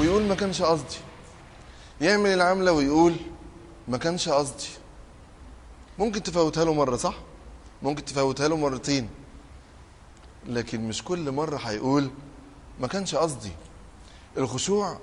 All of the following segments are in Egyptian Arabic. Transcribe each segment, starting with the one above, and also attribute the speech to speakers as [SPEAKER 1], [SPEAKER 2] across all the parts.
[SPEAKER 1] ويقول ما كانش قصدي يعمل العملة ويقول ما كانش قصدي ممكن تفوتها له مرة صح ممكن تفوتها له مرتين لكن مش كل مرة هيقول ما كانش قصدي الخشوع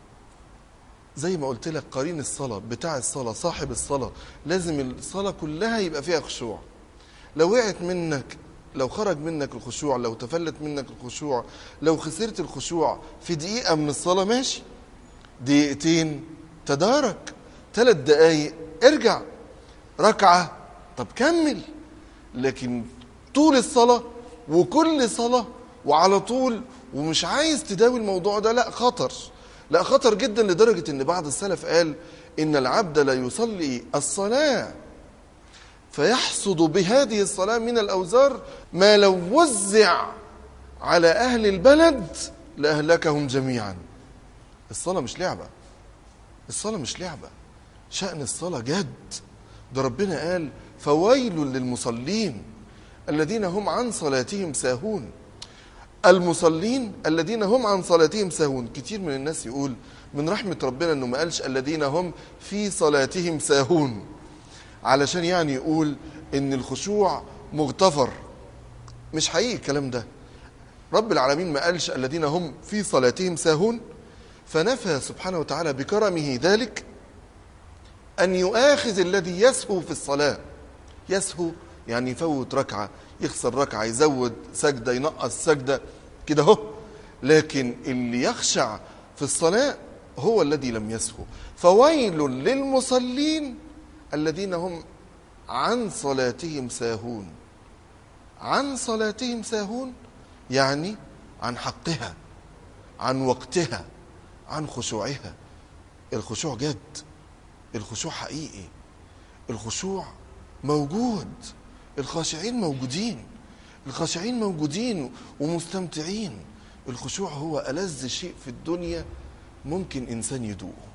[SPEAKER 1] زي ما قلت لك قرين الصلاة بتاع الصلاة صاحب الصلاة لازم الصلاة كلها يبقى فيها خشوع لو وقعت منك لو خرج منك الخشوع لو تفلت منك الخشوع لو خسرت الخشوع في دقيقة من الصلاة ماشي دقيقتين تدارك ثلاث دقايق ارجع ركعة طب كمل لكن طول الصلاة وكل صلاة وعلى طول ومش عايز تداوي الموضوع ده لا خطر لا خطر جدا لدرجة ان بعض السلف قال ان العبد لا يصلي الصلاة فيحصد بهذه الصلاة من الأوزار ما لو وزع على أهل البلد لأهلكهم جميعا الصلاة مش لعبة الصلاة مش لعبة شأن الصلاة جد ده ربنا قال فويل للمصلين الذين هم عن صلاتهم ساهون المصلين الذين هم عن صلاتهم ساهون كتير من الناس يقول من رحمة ربنا انه ما قالش الذين هم في صلاتهم ساهون علشان يعني يقول ان الخشوع مغتفر مش حقيقي الكلام ده رب العالمين ما قالش الذين هم في صلاتهم ساهون فنفى سبحانه وتعالى بكرمه ذلك أن يؤاخذ الذي يسهو في الصلاة يسهو يعني يفوت ركعة يخسر ركعة يزود سجدة ينقص سجدة كده هو لكن اللي يخشع في الصلاة هو الذي لم يسهو فويل للمصلين الذين هم عن صلاتهم ساهون عن صلاتهم ساهون يعني عن حقها عن وقتها عن خشوعها الخشوع جد الخشوع حقيقي الخشوع موجود الخاشعين موجودين الخاشعين موجودين ومستمتعين الخشوع هو ألذ شيء في الدنيا ممكن إنسان يدوقه